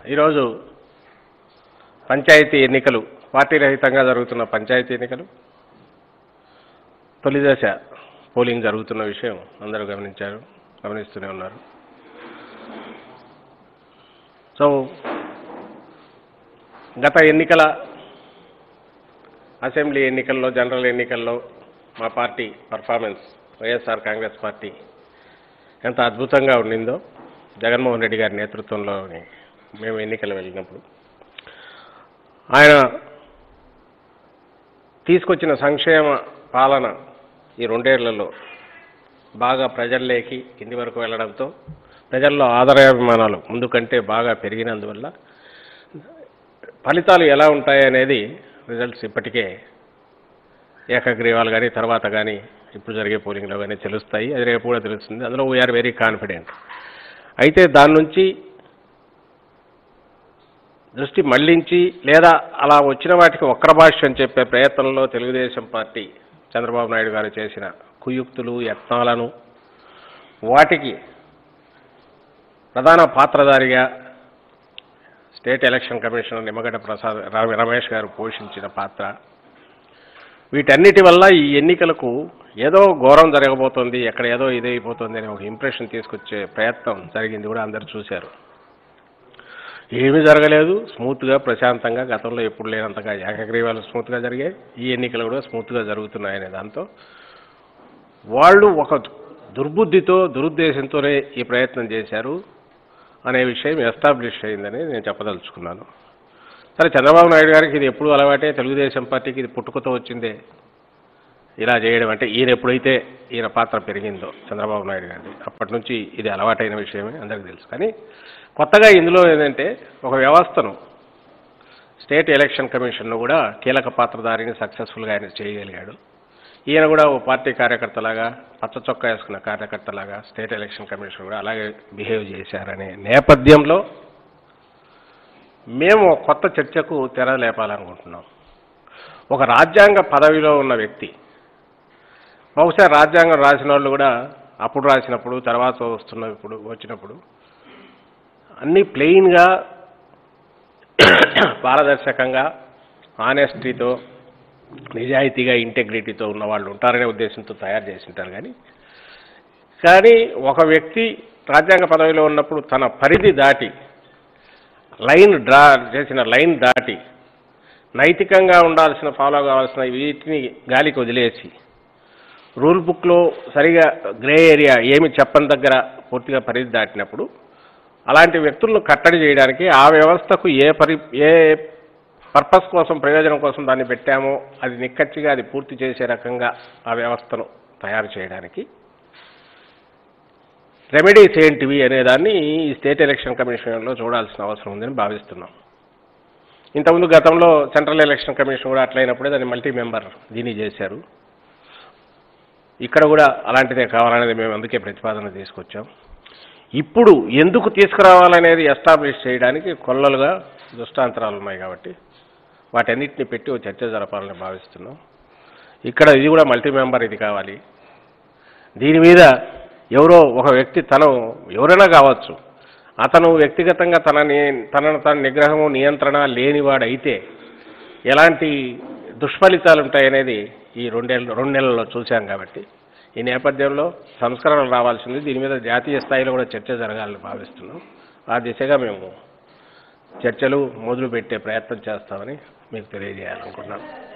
ఈరోజు పంచాయతీ ఎన్నికలు పార్టీ రహితంగా జరుగుతున్న పంచాయతీ ఎన్నికలు తొలి దశ పోలింగ్ జరుగుతున్న విషయం అందరూ గమనించారు గమనిస్తూనే ఉన్నారు సో గత ఎన్నికల అసెంబ్లీ ఎన్నికల్లో జనరల్ ఎన్నికల్లో మా party performance YSR Congress party ఎంత అద్భుతంగా ఉండిందో జగన్మోహన్ రెడ్డి గారి నేతృత్వంలోని మేము ఎన్నికలు వెళ్ళినప్పుడు ఆయన తీసుకొచ్చిన సంక్షేమ పాలన ఈ రెండేళ్లలో బాగా ప్రజల్లోకి కింది వరకు వెళ్ళడంతో ప్రజల్లో ఆదరాభిమానాలు ముందు కంటే బాగా పెరిగినందువల్ల ఫలితాలు ఎలా ఉంటాయనేది రిజల్ట్స్ ఇప్పటికే ఏకగ్రీవాలు కానీ తర్వాత కానీ ఇప్పుడు జరిగే పోలింగ్లో కానీ తెలుస్తాయి అది రేపు కూడా తెలుస్తుంది అందులో వీఆర్ వెరీ కాన్ఫిడెంట్ అయితే దాని నుంచి దృష్టి మళ్లించి లేదా అలా వచ్చిన వాటికి వక్ర భాష అని చెప్పే ప్రయత్నంలో తెలుగుదేశం పార్టీ చంద్రబాబు నాయుడు గారు చేసిన కుయుక్తులు యత్నాలను వాటికి ప్రధాన పాత్రధారిగా state election commissioner Nimmagadda Prasad రా- రమేష్ గారు పోషించిన పాత్ర వీటన్నిటి వల్ల ఈ ఎన్నికలకు ఏదో ఘోరం జరగబోతోంది ఎక్కడ ఏదో ఇదైపోతుంది అనే ఒక ఇంప్రెషన్ తీసుకొచ్చే ప్రయత్నం జరిగింది కూడా అందరు చూశారు ఏమీ జరగలేదు స్మూత్గా ప్రశాంతంగా గతంలో ఎప్పుడు లేనంతగా ఏకగ్రీవాలు స్మూత్గా జరిగాయి ఈ ఎన్నికలు కూడా స్మూత్గా జరుగుతున్నాయనే దాంతో వాళ్ళు ఒక దుర్బుద్ధితో దురుద్దేశంతోనే ఈ ప్రయత్నం చేశారు అనే విషయం ఎస్టాబ్లిష్ అయిందని నేను చెప్పదలుచుకున్నాను సరే చంద్రబాబు నాయుడు గారికి ఇది ఎప్పుడు అలవాటే తెలుగుదేశం పార్టీకి ఇది పుట్టుకతో వచ్చిందే ఇలా చేయడం అంటే ఈయన ఎప్పుడైతే ఈయన పాత్ర పెరిగిందో చంద్రబాబు నాయుడు గారిది అప్పటి నుంచి ఇది అలవాటైన విషయమే అందరికీ తెలుసు కానీ కొత్తగా ఇందులో ఏంటంటే ఒక వ్యవస్థను స్టేట్ ఎలక్షన్ కమిషన్ను కూడా కీలక పాత్రధారిని సక్సెస్ఫుల్గా ఆయన చేయగలిగాడు ఈయన కూడా ఓ పార్టీ కార్యకర్తలాగా పచ్చ చొక్కా వేసుకున్న కార్యకర్తలాగా స్టేట్ ఎలక్షన్ కమిషన్ కూడా అలాగే బిహేవ్ చేశారనే నేపథ్యంలో మేము ఒక కొత్త చర్చకు తెర లేపాలనుకుంటున్నాం ఒక రాజ్యాంగ పదవిలో ఉన్న వ్యక్తి బహుశా రాజ్యాంగం రాసిన వాళ్ళు కూడా అప్పుడు రాసినప్పుడు తర్వాత వస్తున్న ఇప్పుడు వచ్చినప్పుడు అన్నీ ప్లెయిన్గా పారదర్శకంగా ఆనెస్టీతో నిజాయితీగా ఇంటెగ్రిటీతో ఉన్న వాళ్ళు ఉంటారనే ఉద్దేశంతో తయారు చేసి ఉంటారు కానీ కానీ ఒక వ్యక్తి రాజ్యాంగ పదవిలో ఉన్నప్పుడు తన పరిధి దాటి లైన్ డ్రా చేసిన లైన్ దాటి నైతికంగా ఉండాల్సిన ఫాలో కావాల్సిన వీటిని గాలికి వదిలేసి రూల్ బుక్లో సరిగా గ్రే ఏరియా ఏమి చెప్పని దగ్గర పూర్తిగా పరిధి దాటినప్పుడు అలాంటి వ్యక్తులను కట్టడి చేయడానికి ఆ వ్యవస్థకు ఏ పరి ఏ పర్పస్ కోసం ప్రయోజనం కోసం దాన్ని పెట్టామో అది నిక్కచ్చిగా అది పూర్తి చేసే రకంగా ఆ వ్యవస్థను తయారు చేయడానికి రెమెడీస్ ఏంటివి అనేదాన్ని ఈ స్టేట్ ఎలక్షన్ కమిషన్లో చూడాల్సిన అవసరం ఉందని భావిస్తున్నాం ఇంతకుముందు గతంలో సెంట్రల్ ఎలక్షన్ కమిషన్ కూడా అట్లయినప్పుడే దాన్ని మల్టీ మెంబర్ దీన్ని చేశారు ఇక్కడ కూడా అలాంటిదే కావాలనేది మేము అందుకే ప్రతిపాదన తీసుకొచ్చాం ఇప్పుడు ఎందుకు తీసుకురావాలనేది ఎస్టాబ్లిష్ చేయడానికి కొల్లలుగా దృష్టాంతరాలు ఉన్నాయి కాబట్టి వాటన్నిటిని పెట్టి ఒక చర్చ జరపాలని భావిస్తున్నాం ఇక్కడ ఇది కూడా మల్టీ మెంబర్ ఇది కావాలి దీని మీద ఎవరో ఒక వ్యక్తి తను ఎవరైనా కావచ్చు అతను వ్యక్తిగతంగా తన ని- తనను తన నిగ్రహము నియంత్రణ లేనివాడైతే ఎలాంటి దుష్ఫలితాలు ఉంటాయనేది ఈ రెండేళ్ళు రెండు నెలల్లో చూశాం కాబట్టి ఈ నేపథ్యంలో సంస్కరణలు రావాల్సింది దీని మీద జాతీయ స్థాయిలో కూడా చర్చ జరగాలని భావిస్తున్నాం ఆ దిశగా మేము చర్చలు మొదలుపెట్టే ప్రయత్నం చేస్తామని మీకు తెలియజేయాలనుకుంటున్నాను